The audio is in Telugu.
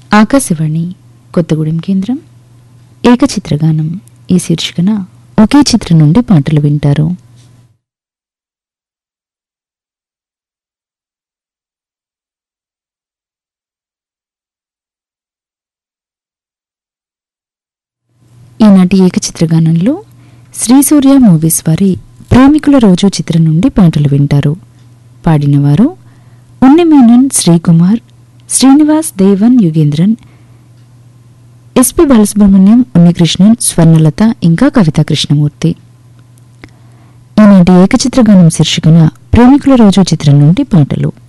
ఆకాశవాణి కొత్తగూడెం కేంద్రం ఏకచిత్రగానం ఈ శీర్షికన ఒకే చిత్రం నుండి పాటలు వింటారు ఈనాటి ఏకచిత్రగానంలో శ్రీ సూర్య మూవీస్ వారి ప్రేమికుల రోజు చిత్రం నుండి పాటలు వింటారు పాడినవారు ఉన్నమేనన్ శ్రీకుమార్ శ్రీనివాస్ దేవన్ యుగేంద్రన్ ఎస్పి బాలసుబ్రహ్మణ్యం ఉన్నికృష్ణన్ స్వర్ణలత ఇంకా కవితా కృష్ణమూర్తి ఈనాటి ఏకచిత్రగానం శీర్షికన ప్రేమికుల రోజు చిత్రం నుండి పాటలు